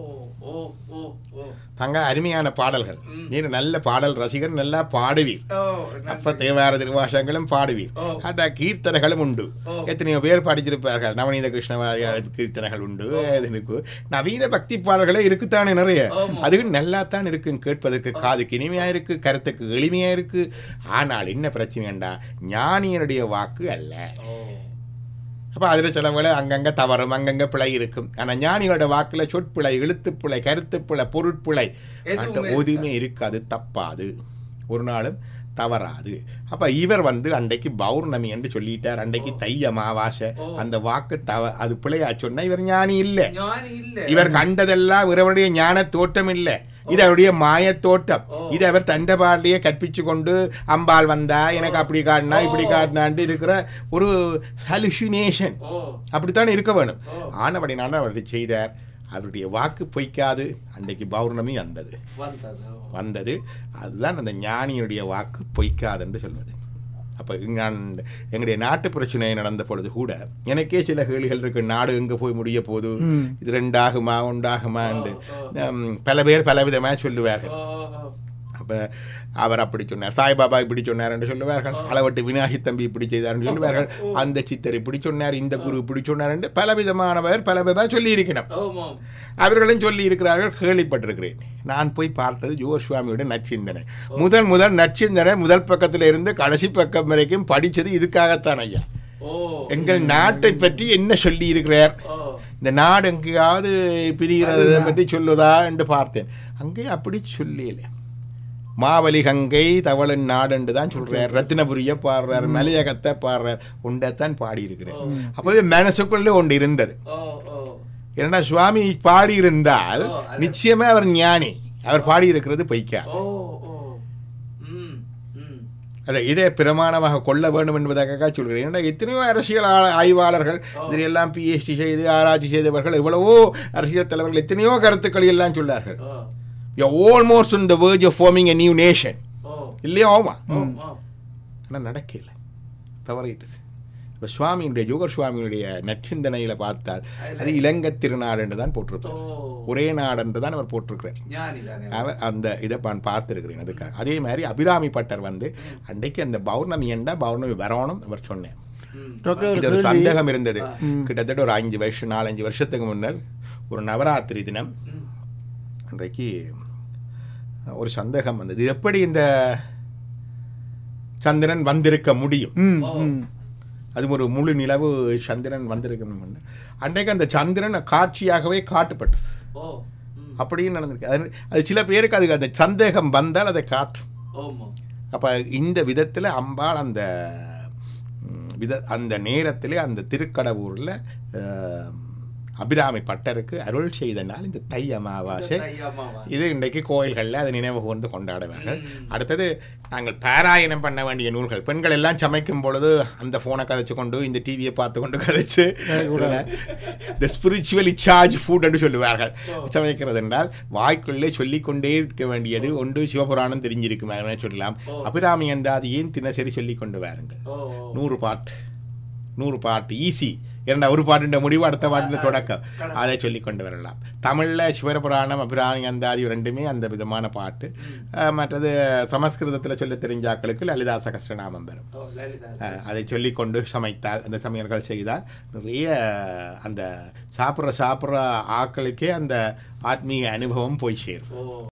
Speaker 3: ஓ ஓ ஓ
Speaker 1: தங்க அருமையான பாடல்கள்
Speaker 3: ம்.
Speaker 1: நீர் நல்ல பாடல் ரசிகர் நல்லா பாடுவீர்
Speaker 3: ஓ
Speaker 1: அப்ப தேவார திருவாசங்களும் பாடுவீர்
Speaker 3: ஓ.
Speaker 1: அட்டா கீர்த்தனைகளும் உண்டு
Speaker 3: ஓ.
Speaker 1: எத்தனையோ பேர் படிச்சிருப்பார்கள் நவநீத கிருஷ்ணவாரியார் கீர்த்தனைகள் உண்டு அது இருக்கு நவீன பக்தி பாடல்களே இருக்குத்தானே நிறைய
Speaker 3: ஆமா.
Speaker 1: அதுக்கு நல்லா தான் இருக்கும் கேட்பதற்கு காதுக்கு இனிமையா இருக்கு கருத்துக்கு எளிமையா இருக்கு ஆனால் என்ன பிரச்சனைண்டா ஞானியனுடைய வாக்கு அல்ல
Speaker 3: ஓ
Speaker 1: அப்ப அதுல சில வேளை அங்கங்க தவறும் அங்கங்க பிழை இருக்கும் ஆனா ஞானிகளோட வாக்குல சொற்பிழை எழுத்துப்பிழை கருத்துப்பிழை பொருட்பிழை
Speaker 3: எதுவுமே
Speaker 1: அந்த ஒதுமே இருக்காது தப்பாது ஒரு நாளும் தவறாது அப்ப இவர் வந்து அன்றைக்கு பௌர்ணமி என்று சொல்லிட்டார் அன்றைக்கு தை அமாவாசை
Speaker 3: ஓ.
Speaker 1: அந்த வாக்கு தவ அது பிழையா சொன்னா இவர் ஞானி இல்லை
Speaker 3: ஞானி இல்ல
Speaker 1: இவர் கண்டதெல்லாம் இவருடைய ஞான தோட்டம் இல்லை இது அவருடைய மாயத் தோட்டம்
Speaker 3: ஓ.
Speaker 1: இது அவர் தண்டபாடிலேயே கற்பிச்சு கொண்டு அம்பாள் வந்தா எனக்கு அப்படி காட்டினா இப்படி
Speaker 3: ஓ.
Speaker 1: காட்டினான்ட்டு இருக்கிற ஒரு ஹலுசினேஷன்
Speaker 3: ஓ
Speaker 1: அப்படித்தான் இருக்க வேணும்
Speaker 3: ஓ.
Speaker 1: ஆனபடினால அவர் செய்தார் அவருடைய வாக்கு பொய்க்காது அன்றைக்கு பௌர்ணமி வந்தது
Speaker 3: வந்தது ஓ.
Speaker 1: வந்தது அதுதான் அந்த ஞானியுடைய வாக்கு பொய்க்காதுன்னு சொல்வது அப்போ நான் எங்களுடைய நாட்டு பிரச்சனை நடந்த பொழுது கூட எனக்கே சில கேள்விகள் இருக்கு நாடு எங்கே போய் முடிய போகுது
Speaker 2: ம்.
Speaker 1: இது ரெண்டாகுமா உண்டாகுமா என்று
Speaker 3: ஓ,
Speaker 1: ம், பல பேர் பல விதமாக சொல்லுவார்கள்
Speaker 3: ஓ, ஓ.
Speaker 1: அப்போ அவர் அப்படி சொன்னார் சாய்பாபா இப்படி சொன்னார் என்று சொல்லுவார்கள் அளவட்டு வினாகி தம்பி இப்படி செய்தார் என்று சொல்லுவார்கள் அந்த சித்தர் இப்படி சொன்னார் இந்த குரு இப்படி சொன்னார் என்று பல விதமானவர் பல விதமாக சொல்லி இருக்கணும்
Speaker 3: ஆமாம்.
Speaker 1: அவர்களும் சொல்லி இருக்கிறார்கள் கேள்விப்பட்டிருக்கிறேன் நான் போய் பார்த்தது ஜோர் சுவாமியோட நற்சிந்தனை முதல் முதல் நற்சிந்தனை முதல் பக்கத்தில் இருந்து கடைசி பக்கம் வரைக்கும் படிச்சது இதுக்காகத்தான் ஐயா
Speaker 3: ஓ
Speaker 1: எங்கள் நாட்டை பற்றி என்ன சொல்லி இருக்கிறார்
Speaker 3: ஓ
Speaker 1: இந்த நாடு எங்கேயாவது பிரிகிறத பற்றி சொல்லுதா என்று பார்த்தேன் அங்கே அப்படி சொல்லல மாவலி கங்கை தவளன் நாடு என்று தான் சொல்றார் ரத்தினபுரிய பாடுறார் மலையகத்தை பாடுறார் ஒன்றைத்தான் பாடியிருக்கிறார் அப்போது மனசுக்குள்ளே ஒன்று இருந்தது
Speaker 3: ஓ ஓ
Speaker 1: ஏன்னா சுவாமி பாடியிருந்தால்
Speaker 3: ஓ, அது-
Speaker 1: நிச்சயமா அவர் ஞானி அவர் பாடியிருக்கிறது பொய்க்கா
Speaker 3: ஓ ஓ ம் ம்
Speaker 1: அதை இதே பிரமாணமாக கொள்ள வேண்டும் என்பதற்காக சொல்கிறேன் ஏன்னா எத்தனையோ அரசியல் ஆ- ஆய்வாளர்கள் இதில் எல்லாம் பிஹெச்டி செய்து ஆராய்ச்சி செய்தவர்கள் எவ்வளவோ அரசியல் தலைவர்கள் எத்தனையோ கருத்துக்களை எல்லாம் சொன்னார்கள்
Speaker 3: oh
Speaker 1: almost in the verge of forming a new nation
Speaker 3: oh
Speaker 1: இல்லையா ஆமா
Speaker 3: ஓ
Speaker 1: ஆனால் நடக்கல தவறிட்டுச்சு இப்போ சுவாமியினுடைய ஜோகர் சுவாமியினுடைய நற்சிந்தனையில் பார்த்தால் அது இலங்கை திருநாடு என்று தான் போட்டிருப்பார்
Speaker 3: ஓ
Speaker 1: ஒரே நாடு என்று தான் அவர் போட்டிருக்கிறார்
Speaker 3: ஞானி தானே
Speaker 1: அவர் அந்த இதை நான் பார்த்துருக்கிறேன் அதுக்காக அதே மாதிரி அபிராமி பட்டர் வந்து அன்றைக்கு அந்த பௌர்ணமி என்றா பௌர்ணமி வரணும் அவர் சொன்னேன்
Speaker 3: ம்
Speaker 2: டாக்டர்
Speaker 1: இது ஒரு
Speaker 2: கேள்வி.
Speaker 1: சந்தேகம் இருந்தது
Speaker 2: ம்.
Speaker 1: கிட்டத்தட்ட ஒரு அஞ்சு வருஷம் நாலஞ்சு வருஷத்துக்கு முன்னர் ஒரு நவராத்திரி தினம்
Speaker 3: ம்.
Speaker 1: அன்றைக்கு ஒரு சந்தேகம் வந்தது இது எப்படி இந்த சந்திரன் வந்திருக்க முடியும்
Speaker 2: ம்
Speaker 3: ஓ.
Speaker 2: ம்
Speaker 1: அது ஒரு முழு நிலவு சந்திரன் வந்திருக்கணும் அன்றைக்கு அந்த சந்திரன் காட்சியாகவே காட்டப்பட்டது
Speaker 3: ஓ ம்
Speaker 1: அப்படின்னு நடந்திருக்கு அது அது சில பேருக்கு அதுக்கு அந்த சந்தேகம் வந்தால் அதை காட்டும்
Speaker 3: ஓமோ
Speaker 1: அப்போ இந்த விதத்தில் அம்பாள் அந்த ம், வித அந்த நேரத்திலே அந்த திருக்கடவுரில் அபிராமி பட்டருக்கு அருள் செய்த நாள் இந்த தை அமாவாசை
Speaker 3: ஐயாமாவா
Speaker 1: இது இன்றைக்கு கோயில்களில் அதை நினைவு கூர்ந்து கொண்டாடுவார்கள்
Speaker 3: ம்.
Speaker 1: அடுத்தது நாங்கள் பாராயணம் பண்ண வேண்டிய நூல்கள் பெண்கள் எல்லாம் சமைக்கும் பொழுது அந்த ஃபோனை கதைச்சு கொண்டு இந்த டிவியை பார்த்து கொண்டு கதைச்சு த ஸ்பிரிச்சுவலி சார்ஜ் ஃபுட் என்று சொல்லுவார்கள் சமைக்கிறது என்றால் வாய்க்குள்ளே சொல்லிக்கொண்டே இருக்க வேண்டியது ஒன்று சிவபுராணம் தெரிஞ்சிருக்கும் அதனால சொல்லலாம்
Speaker 3: ஓ.
Speaker 1: அபிராமி அந்த அது ஏன் தினசரி சொல்லி கொண்டு வாருங்கள்
Speaker 3: ஓ
Speaker 1: நூறு பாட்டு நூறு பாட்டு ஈஸி இரண்டா ஒரு பாட்டுன்ற முடிவு அடுத்த பாட்டுன்ற தொடக்கம்
Speaker 3: கடவுள்.
Speaker 1: அதை சொல்லி கொண்டு வரலாம் தமிழில் சிவபுராணம் அபிராமி அந்தாதி ரெண்டுமே அந்த விதமான பாட்டு அஹ், மற்றது சமஸ்கிருதத்தில் சொல்ல தெரிஞ்சாக்களுக்கு லலிதா சகஸ்ரநாமம் வரும்
Speaker 3: ஓ லலிதா
Speaker 1: அஹ், அதை சொல்லிக்கொண்டு சமைத்தால் அந்த சமையல்கள் செய்தால் நிறைய அந்த சாப்பிட்ற சாப்பிட்ற ஆக்களுக்கே அந்த ஆத்மீக அனுபவம் போய் சேரும்
Speaker 3: ஓ